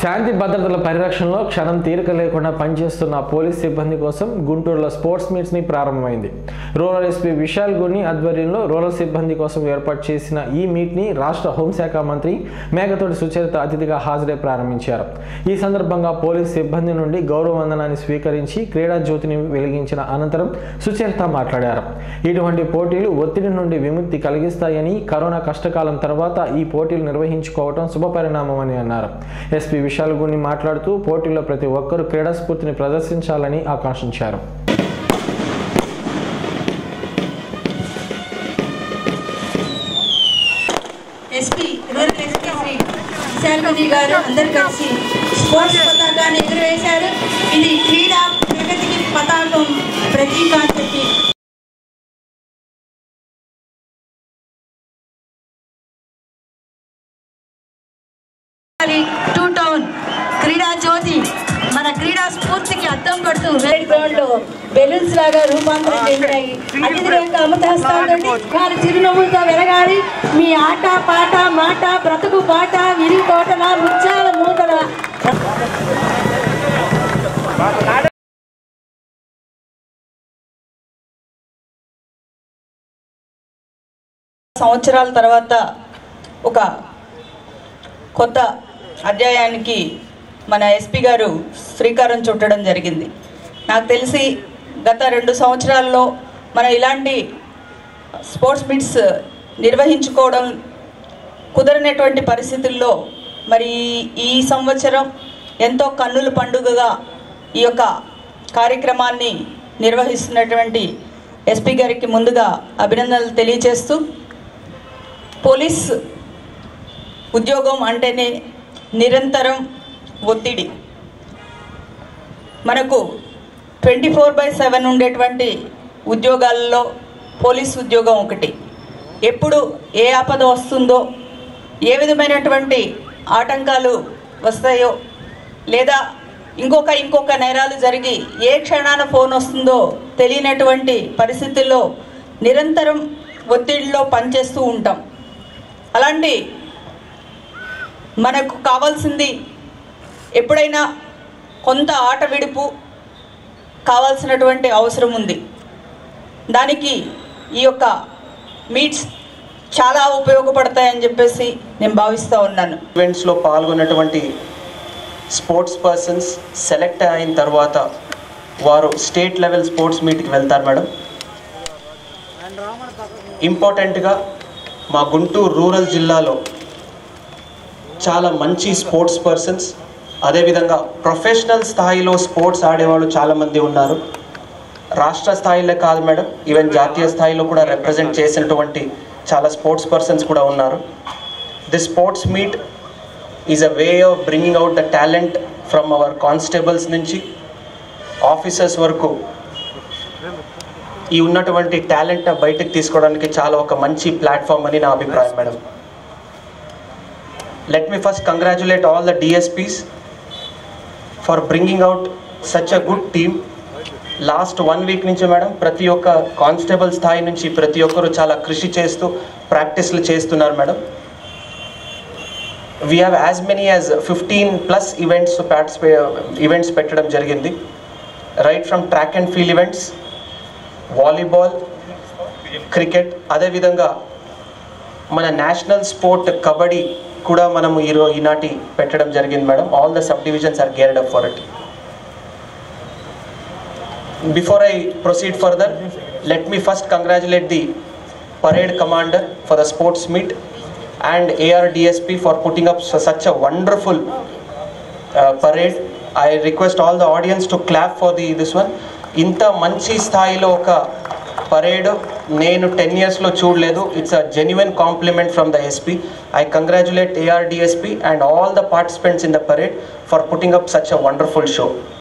శాంతి భద్రతల పరిరక్షణలో క్షణం తీరిక లేకుండా పనిచేస్తున్న పోలీస్ సిబ్బంది కోసం గుంటూరులో స్పోర్ట్స్ మీట్స్ ని ప్రారంభమైంది రూరల్ ఎస్పీ విశాల్ గుని ఆధ్వర్యంలో రూరల్ సిబ్బంది కోసం ఏర్పాటు చేసిన ఈ మీట్ ని రాష్ట్ర హోంశాఖ మంత్రి మేకతోటి సుచరిత అతిథిగా హాజరై ప్రారంభించారు ఈ సందర్భంగా పోలీస్ సిబ్బంది నుండి గౌరవ వందనాన్ని స్వీకరించి క్రీడా జ్యోతిని వెలిగించిన అనంతరం సుచరిత మాట్లాడారు ఇటువంటి పోటీలు ఒత్తిడి నుండి విముక్తి కలిగిస్తాయని కరోనా కష్టకాలం తర్వాత ఈ పోటీలు నిర్వహించుకోవడం శుభపరిణామమని అన్నారు ఎస్పీ విశాల్ గుని మాట్లాడుతూ పోటీల్లో ప్రతి ఒక్కరూ క్రీడా స్ఫూర్తిని ప్రదర్శించాలని ఆకాంక్షించారు SP rural SP Shri Vishalmani గారు అందరు కలిసి స్పోర్ట్స్ పతాకాన్ని ఎగురవేశారు ఇది క్రీడా ప్రగతికి పతాకం ప్రతీక అని చెప్పి టూ టౌన్ క్రీడా జ్యోతి మన క్రీడా స్ఫూర్తికి అద్దం పడుతూ వెయిట్ గ్రౌండ్ లో బెలూన్స్ లాగా రూపాంతరం చెందాయి అతిథుల యొక్క అమృతహస్తాలండి వారి చిరునవ్వులతో వెలగాలి మీ ఆట పాట మాట బ్రతుకు పాట విరి తోటల ముత్యాల మూటల సంవత్సరాల తర్వాత ఒక కొత్త అధ్యాయానికి మన ఎస్పీ గారు శ్రీకారం చుట్టడం జరిగింది నాకు తెలిసి గత రెండు సంవత్సరాల్లో మనం ఇలాంటి స్పోర్ట్స్ మీట్స్ నిర్వహించుకోవడం కుదరనటువంటి పరిస్థితుల్లో మరి ఈ- ఈ సంవత్సరం ఎంతో కన్నుల పండుగగా ఈ యొక్క కార్యక్రమాన్ని నిర్వహిస్తున్నటువంటి ఎస్పీ గారికి ముందుగా అభినందనలు తెలియజేస్తూ పోలీస్ ఉద్యోగం అంటేనే నిరంతరం ఒత్తిడి మనకు ట్వంటీ ఫోర్ బై సెవెన్ ఉండేటువంటి ఉద్యోగాల్లో పోలీస్ ఉద్యోగం ఒకటి ఎప్పుడు ఏ ఆపద వస్తుందో ఏ విధమైనటువంటి ఆటంకాలు వస్తాయో లేదా ఇంకొక ఇంకొక నేరాలు జరిగి ఏ క్షణాన ఫోన్ వస్తుందో తెలియనటువంటి పరిస్థితుల్లో నిరంతరం ఒత్తిడిలో పనిచేస్తూ ఉంటాం అలాంటి మనకు కావాల్సింది ఎప్పుడైనా కొంత ఆట విడుపు కావాల్సినటువంటి అవసరం ఉంది దానికి ఈ యొక్క మీట్స్ చాలా ఉపయోగపడతాయని చెప్పేసి నేను భావిస్తూ ఉన్నాను ఈవెంట్స్లో పాల్గొన్నటువంటి స్పోర్ట్స్ పర్సన్స్ సెలెక్ట్ అయిన తర్వాత వారు స్టేట్ లెవెల్ స్పోర్ట్స్ మీట్కి వెళ్తారు మేడం ఇంపార్టెంట్గా మా గుంటూరు రూరల్ జిల్లాలో చాలా మంచి స్పోర్ట్స్ పర్సన్స్ అదేవిధంగా ప్రొఫెషనల్ స్థాయిలో స్పోర్ట్స్ ఆడేవాళ్ళు చాలామంది ఉన్నారు రాష్ట్ర స్థాయిలో కాదు మేడం ఈవెన్ జాతీయ స్థాయిలో కూడా రిప్రజెంట్ చేసినటువంటి చాలా స్పోర్ట్స్ పర్సన్స్ కూడా ఉన్నారు the sports meet is a way of bringing out the talent from our constables నుంచి ఆఫీసర్స్ వరకు ఈ ఉన్నటువంటి టాలెంట్ బయటకు తీసుకోవడానికి చాలా ఒక మంచి ప్లాట్ఫామ్ అని నా అభిప్రాయం madam let me first congratulate all the DSPs for bringing out such a good team last one week నుంచి మేడం ప్రతి ఒక్క కానిస్టేబుల్ స్థాయి నుంచి ప్రతి ఒక్కరు చాలా కృషి చేస్తూ ప్రాక్టీస్లు చేస్తున్నారు madam we have as many as fifteen plus events participate events పెట్టడం జరిగింది right from track and field events volleyball cricket అదేవిధంగా మన నేషనల్ స్పోర్ట్ కబడ్డీ కూడా మనము ఈరో ఈనాటి పెట్టడం జరిగింది madam all the sub divisions are geared up for it Before I proceed further, let me first congratulate the parade commander for the sports meet and ARDSP for putting up su- such a wonderful uh, parade. I request all the audience to clap for the this one. ఇంత మంచి స్థాయిలో ఒక parade నేను ten ఇయర్స్లో చూడలేదు it's a genuine compliment from the SP I congratulate AR DSP and all the participants in the parade for putting up such a wonderful show